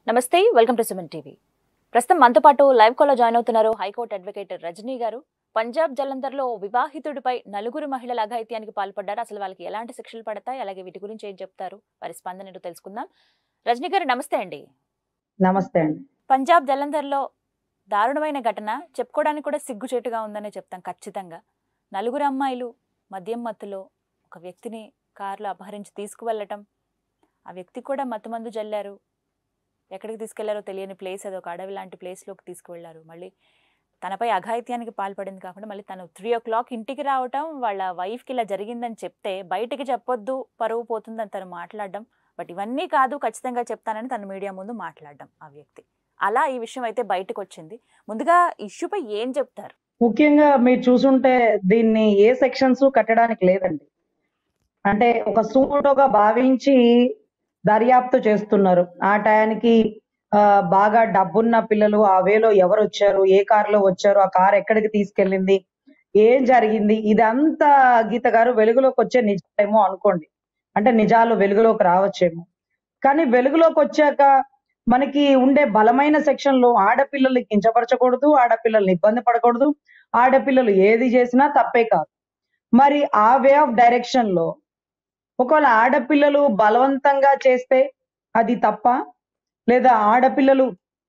నమస్తే welcome to Suman TV ప్రస్తుతం మనతో పాటు లైవ్ కాల్లో జాయిన్ అవుతున్నారు హైకోర్టు అడ్వకేట్ రజనీ గారు పంజాబ్ జలంధర్లో వివాహితుడిపై నలుగురు మహిళల అఘాయిత్యానికి పాల్పడ్డారు అసలు వాళ్ళకి ఎలాంటి శిక్షలు పడతాయి అలాగే వీటి గురించి ఏం చెప్తారు వారి స్పందన ఏంటో తెలుసుకుందాం రజనీ గారు నమస్తే అండి నమస్తే అండి పంజాబ్ జలంధర్లో దారుణమైన ఘటన చెప్పుకోవడానికి కూడా సిగ్గుచేటుగా ఉందనే చెప్తాం ఖచ్చితంగా నలుగురు అమ్మాయిలు మద్యం మత్తులో ఒక వ్యక్తిని కారులో అపహరించి తీసుకువెళ్ళటం ఆ వ్యక్తి కూడా మత్తుమందు జల్లారు ఎక్కడికి తీసుకెళ్లారో తెలియని ప్లేస్ అది ఒక అడవి లాంటి ప్లేస్లోకి తీసుకువెళ్లారు మళ్ళీ తనపై అఘాయిత్యానికి పాల్పడింది కాకుండా మళ్ళీ తను త్రీ ఓ క్లాక్ ఇంటికి రావటం వాళ్ళ వైఫ్కి ఇలా జరిగిందని చెప్తే బయటికి చెప్పొద్దు పరువు పోతుందని తను మాట్లాడడం బట్ ఇవన్నీ కాదు ఖచ్చితంగా చెప్తానని తను మీడియా ముందు మాట్లాడడం ఆ వ్యక్తి అలా ఈ విషయం అయితే బయటకు వచ్చింది ముందుగా ఇష్యూపై ఏం చెప్తారు ముఖ్యంగా మీరు చూసుంటే దీన్ని ఏ సెక్షన్స్ కట్టడానికి లేదండి అంటే ఒక సుమోటోగా భావించి దర్యాప్తు చేస్తున్నారు ఆ టయానికి ఆ, బాగా డబ్బున్న పిల్లలు ఆ వేలో ఎవరు వచ్చారు ఏ కారులో వచ్చారు ఆ కార్ ఎక్కడికి తీసుకెళ్ళింది ఏం జరిగింది ఇదంతా గీత గారు వెలుగులోకి వచ్చే నిజాలేమో అనుకోండి అంటే నిజాలు వెలుగులోకి రావచ్చేమో కానీ వెలుగులోకి వచ్చాక మనకి ఉండే బలమైన సెక్షన్ లో ఆడపిల్లల్ని కించపరచకూడదు ఆడపిల్లల్ని ఇబ్బంది పడకూడదు ఆడపిల్లలు ఏది చేసినా తప్పే కాదు మరి ఆ వే ఆఫ్ డైరెక్షన్ లో ఒకవేళ ఆడపిల్లలు బలవంతంగా చేస్తే అది తప్ప లేదా ఆడపిల్లలు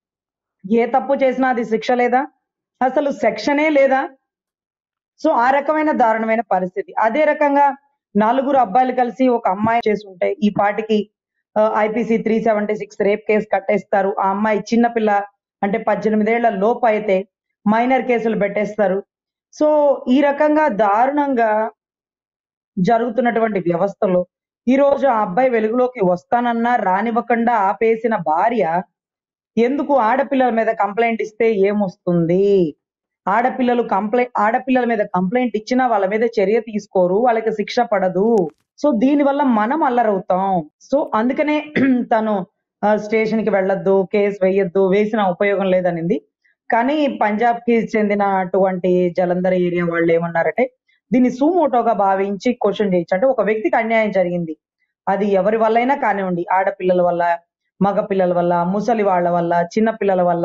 ఏ తప్పు చేసినా అది శిక్ష లేదా అసలు సెక్షనే లేదా సో ఆ రకమైన దారుణమైన పరిస్థితి అదే రకంగా నలుగురు అబ్బాయిలు కలిసి ఒక అమ్మాయి చేసి ఉంటే ఈ పాటికి IPC three seventy six rape case కట్టేస్తారు ఆ అమ్మాయి చిన్నపిల్ల అంటే పద్దెనిమిదేళ్ల లోపు అయితే మైనర్ కేసులు పెట్టేస్తారు సో ఈ రకంగా దారుణంగా జరుగుతున్నటువంటి వ్యవస్థలో ఈ రోజు ఆ అబ్బాయి వెలుగులోకి వస్తానన్నా రానివ్వకుండా ఆపేసిన భార్య ఎందుకు ఆడపిల్లల మీద కంప్లైంట్ ఇస్తే ఏమొస్తుంది ఆడపిల్లలు కంప్లైంట్ ఆడపిల్లల మీద కంప్లైంట్ ఇచ్చినా వాళ్ళ మీద చర్య తీసుకోరు వాళ్ళకి శిక్ష పడదు సో దీని వల్ల మనం అల్లరవుతాం సో అందుకనే తను స్టేషన్ కి వెళ్ళొద్దు కేసు వేయొద్దు వేసిన ఉపయోగం లేదనింది కానీ పంజాబ్ కి చెందిన అటువంటి జలంధర్ ఏరియా వాళ్ళు ఏమన్నారంటే దీన్ని సూమోటోగా భావించి క్వశ్చన్ చేయొచ్చు అంటే ఒక వ్యక్తికి అన్యాయం జరిగింది అది ఎవరి వల్లైనా కానివ్వండి ఆడపిల్లల వల్ల మగ పిల్లల వల్ల ముసలి వాళ్ళ వల్ల చిన్న పిల్లల వల్ల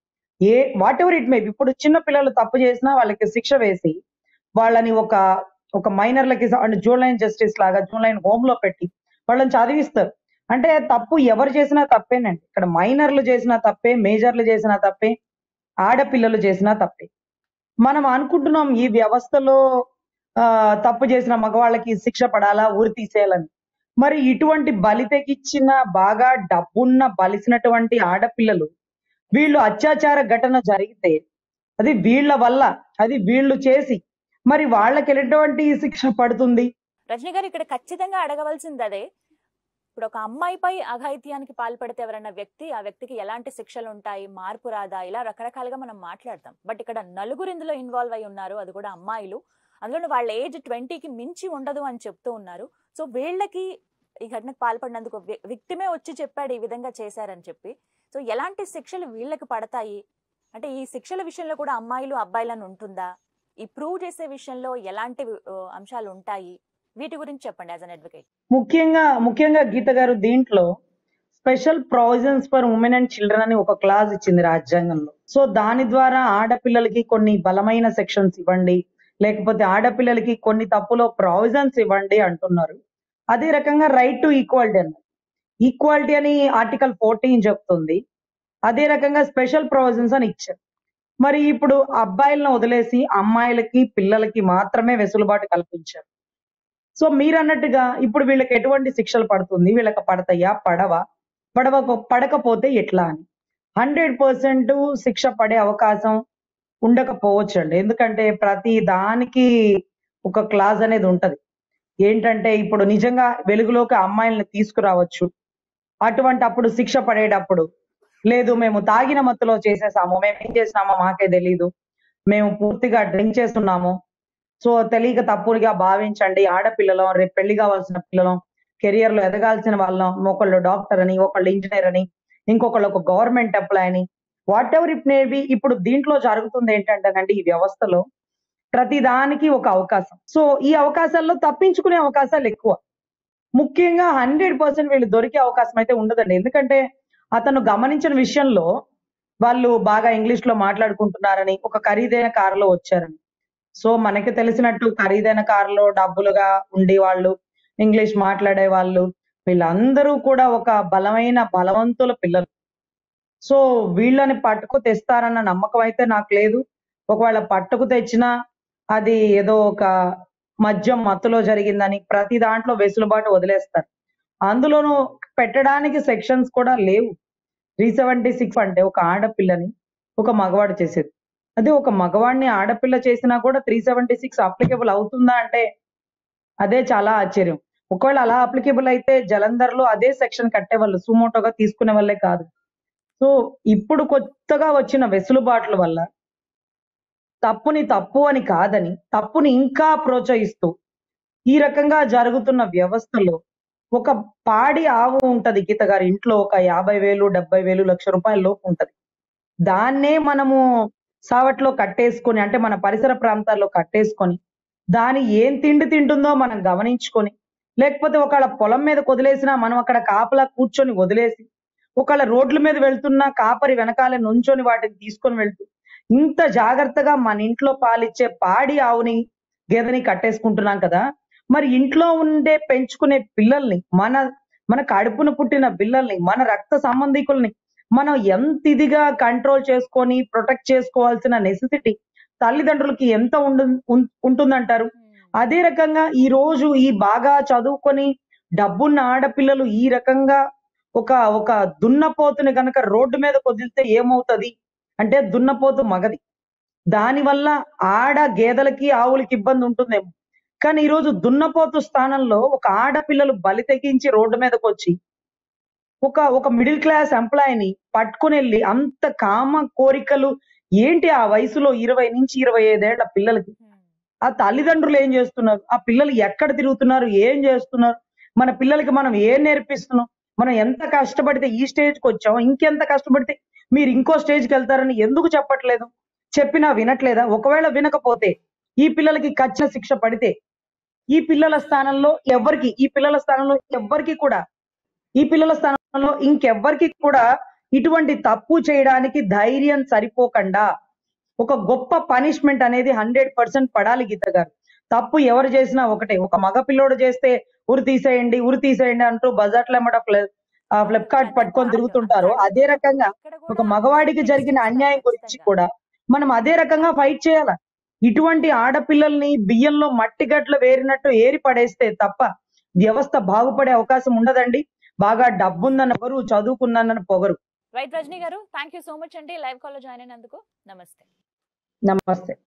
ఏ వాట్ ఎవర్ ఇట్ మే ఇప్పుడు చిన్న పిల్లలు తప్పు చేసినా వాళ్ళకి శిక్ష వేసి వాళ్ళని ఒక ఒక మైనర్లకి జూన్ లైన్ జస్టిస్ లాగా జూన్ లైన్ హోమ్ లో పెట్టి వాళ్ళని చదివిస్తారు అంటే తప్పు ఎవరు చేసినా తప్పేనండి ఇక్కడ మైనర్లు చేసినా తప్పే మేజర్లు చేసినా తప్పే ఆడపిల్లలు చేసినా తప్పే మనం అనుకుంటున్నాం ఈ వ్యవస్థలో ఆ తప్పు చేసిన మగవాళ్ళకి శిక్ష పడాలా ఊరి తీసేయాలని మరి ఇటువంటి బలి తెగిచ్చిన బాగా డబ్బున్న బలిసినటువంటి ఆడపిల్లలు వీళ్ళు అత్యాచార ఘటన జరిగితే అది వీళ్ళ వల్ల అది వీళ్ళు చేసి మరి వాళ్ళకి ఎటువంటి శిక్ష పడుతుంది రజనీ గారు ఇక్కడ ఖచ్చితంగా అడగవలసింది అదే ఇప్పుడు ఒక అమ్మాయిపై అఘాయిత్యానికి పాల్పడితే ఎవరన్నా వ్యక్తి ఆ వ్యక్తికి ఎలాంటి శిక్షలు ఉంటాయి మార్పు రాదా ఇలా రకరకాలుగా మనం మాట్లాడతాం బట్ ఇక్కడ నలుగురు ఇందులో ఇన్వాల్వ్ అయి ఉన్నారు అది కూడా అమ్మాయిలు అందులో వాళ్ళ ఏజ్ ట్వంటీకి మించి ఉండదు అని చెప్తూ ఉన్నారు సో వీళ్ళకి ఈ ఘటనకు పాల్పడినందుకు విక్టిమే వచ్చి చెప్పాడు ఈ విధంగా చేశారని చెప్పి సో ఎలాంటి శిక్షలు వీళ్ళకి పడతాయి అంటే ఈ శిక్షల విషయంలో కూడా అమ్మాయిలు అబ్బాయిలను ఉంటుందా ఈ ప్రూవ్ చేసే విషయంలో ఎలాంటి ఆ, అంశాలు ఉంటాయి వీటి గురించి చెప్పండి యాజ్ అన్ అడ్వకేట్ ముఖ్యంగా ముఖ్యంగా గీత గారు దీంట్లో special provisions for women and children అని ఒక క్లాజ్ ఇచ్చింది రాజ్యాంగంలో సో దాని ద్వారా ఆడపిల్లలకి కొన్ని బలమైన సెక్షన్స్ ఇవ్వండి లేకపోతే ఆడపిల్లలకి కొన్ని తప్పులో ప్రావిజన్స్ ఇవ్వండి అంటున్నారు అదే రకంగా రైట్ టు ఈక్వాలిటీ అన్నారు ఈక్వాలిటీ అని ఆర్టికల్ ఫోర్టీన్ చెప్తుంది అదే రకంగా స్పెషల్ ప్రొవిజన్స్ అని ఇచ్చారు మరి ఇప్పుడు అబ్బాయిలను వదిలేసి అమ్మాయిలకి పిల్లలకి మాత్రమే వెసులుబాటు కల్పించారు సో మీరు అన్నట్టుగా ఇప్పుడు వీళ్ళకి ఎటువంటి శిక్షలు పడుతుంది వీళ్ళకి పడతాయా పడవా పడవ పడకపోతే ఎట్లా అని హండ్రెడ్ పర్సెంట్ శిక్ష పడే అవకాశం ఉండకపోవచ్చు అండి ఎందుకంటే ప్రతి దానికి ఒక క్లాజ్ అనేది ఉంటది ఏంటంటే ఇప్పుడు నిజంగా వెలుగులోకి అమ్మాయిల్ని తీసుకురావచ్చు అటువంటి అప్పుడు శిక్ష పడేటప్పుడు లేదు మేము తాగిన మత్తులో చేసేసాము మేము ఏం చేసినామో మాకే తెలీదు మేము పూర్తిగా డ్రింక్ చేస్తున్నాము సో తెలియక తప్పుగా భావించండి ఆడపిల్లలం రేపు పెళ్లి కావాల్సిన పిల్లలం కెరియర్ లో ఎదగాల్సిన వాళ్ళం ఒకళ్ళు డాక్టర్ అని ఒకళ్ళు ఇంజనీర్ అని ఇంకొకళ్ళు ఒక గవర్నమెంట్ ఎంప్లాయ్ అని వాట్ ఎవర్ ఇట్ మేబీ ఇప్పుడు దీంట్లో జరుగుతుంది ఏంటంటేనండి ఈ వ్యవస్థలో ప్రతి దానికి ఒక అవకాశం సో ఈ అవకాశాల్లో తప్పించుకునే అవకాశాలు ఎక్కువ ముఖ్యంగా హండ్రెడ్ పర్సెంట్ వీళ్ళు దొరికే అవకాశం అయితే ఉండదండి ఎందుకంటే అతను గమనించిన విషయంలో వాళ్ళు బాగా ఇంగ్లీష్ లో మాట్లాడుకుంటున్నారని ఒక ఖరీదైన కారులో వచ్చారని సో మనకి తెలిసినట్టు ఖరీదైన కారులో డబ్బులుగా ఉండి వాళ్ళు ఇంగ్లీష్ మాట్లాడే వాళ్ళు వీళ్ళందరూ కూడా ఒక బలమైన బలవంతుల పిల్లలు సో వీళ్ళని పట్టుకు తెస్తారన్న నమ్మకం అయితే నాకు లేదు ఒకవేళ పట్టుకు తెచ్చినా అది ఏదో ఒక మద్యం మత్తులో జరిగిందని ప్రతి దాంట్లో వెసులుబాటు వదిలేస్తారు అందులోనూ పెట్టడానికి సెక్షన్స్ కూడా లేవు త్రీ సెవెంటీ సిక్స్ అంటే ఒక ఆడపిల్లని ఒక మగవాడు చేసేది అదే ఒక మగవాడిని ఆడపిల్ల చేసినా కూడా త్రీ సెవెంటీ సిక్స్ అప్లికేబుల్ అవుతుందా అంటే అదే చాలా ఆశ్చర్యం ఒకవేళ అలా అప్లికేబుల్ అయితే జలంధర్ లో అదే సెక్షన్ కట్టేవాళ్ళు సుమోటోగా తీసుకునే వాళ్ళే కాదు సో ఇప్పుడు కొత్తగా వచ్చిన వెసులుబాట్ల వల్ల తప్పుని తప్పు అని కాదని తప్పుని ఇంకా ప్రోత్సహిస్తూ ఈ రకంగా జరుగుతున్న వ్యవస్థలో ఒక పాడి ఆవు ఉంటది గీత గారి ఇంట్లో ఒక యాభై వేలు డెబ్బై వేలు లక్ష రూపాయల లోపు ఉంటది దాన్నే మనము సావట్లో కట్టేసుకొని అంటే మన పరిసర ప్రాంతాల్లో కట్టేసుకొని దాని ఏం తిండి తింటుందో మనం గమనించుకొని లేకపోతే ఒకళ్ళ పొలం మీద వదిలేసినా మనం అక్కడ కాపలా కూర్చొని వదిలేసి ఒకళ్ళ రోడ్ల మీద వెళ్తున్నా కాపరి వెనకాల నుంచొని వాటిని తీసుకొని వెళ్తూ ఇంత జాగ్రత్తగా మన ఇంట్లో పాలిచ్చే పాడి ఆవుని గేదెని కట్టేసుకుంటున్నాం కదా మరి ఇంట్లో ఉండే పెంచుకునే పిల్లల్ని మన మన కడుపున పుట్టిన పిల్లల్ని మన రక్త సంబంధికుల్ని మనం ఎంత ఇదిగా కంట్రోల్ చేసుకొని ప్రొటెక్ట్ చేసుకోవాల్సిన నెసెసిటీ తల్లిదండ్రులకి ఎంత ఉండు ఉం- ఉంటుందంటారు అదే రకంగా ఈ రోజు ఈ బాగా చదువుకొని డబ్బున్న ఆడపిల్లలు ఈ రకంగా ఒక ఒక దున్నపోతుని గనక రోడ్డు మీద వదిలితే ఏమవుతది అంటే దున్నపోతు మగది దానివల్ల ఆడ గేదెలకి ఆవులకి ఇబ్బంది ఉంటుందేమో కానీ ఈ రోజు దున్నపోతు స్థానంలో ఒక ఆడపిల్లలు బలి తెగించి రోడ్డు మీదకి వచ్చి ఒక ఒక మిడిల్ క్లాస్ ఎంప్లాయీని పట్టుకుని వెళ్ళి అంత కామ కోరికలు ఏంటి ఆ వయసులో ఇరవై నుంచి ఇరవై ఐదేళ్ల పిల్లలకి ఆ తల్లిదండ్రులు ఏం చేస్తున్నారు ఆ పిల్లలు ఎక్కడ తిరుగుతున్నారు ఏం చేస్తున్నారు మన పిల్లలకి మనం ఏం నేర్పిస్తున్నాం మనం ఎంత కష్టపడితే ఈ స్టేజ్ కి వచ్చాం ఇంకెంత కష్టపడితే మీరు ఇంకో స్టేజ్ కి వెళ్తారని ఎందుకు చెప్పట్లేదు చెప్పినా వినట్లేదా ఒకవేళ వినకపోతే ఈ పిల్లలకి కచ్చిన శిక్ష పడితే ఈ పిల్లల స్థానంలో ఎవరికి ఈ పిల్లల స్థానంలో ఎవ్వరికి కూడా ఈ పిల్లల స్థానంలో ఇంకెవ్వరికి కూడా ఇటువంటి తప్పు చేయడానికి ధైర్యం సరిపోకుండా ఒక గొప్ప పనిష్మెంట్ అనేది హండ్రెడ్ పర్సెంట్ పడాలి గీత గారు తప్పు ఎవరు చేసినా ఒకటే ఒక మగ పిల్లోడు చేస్తే ఉరి తీసేయండి ఉరి తీసేయండి అంటూ బజార్లో ఎమ్మట ఫ్లిప్కార్ట్ పట్టుకొని తిరుగుతుంటారు అదే రకంగా ఒక మగవాడికి జరిగిన అన్యాయం గురించి కూడా మనం అదే రకంగా ఫైట్ చేయాల ఇటువంటి ఆడపిల్లల్ని బియ్యంలో మట్టి గట్ల వేరినట్టు ఏరి పడేస్తే తప్ప వ్యవస్థ బాగుపడే అవకాశం ఉండదండి బాగా డబ్బుందన్న పొగరు చదువుకున్నానన్న పొగరు రైట్ రజనీ గారు థ్యాంక్ యూ సో మచ్ అండి లైవ్ కాల్ లో జాయిన్ అయినందుకు నమస్తే నమస్తే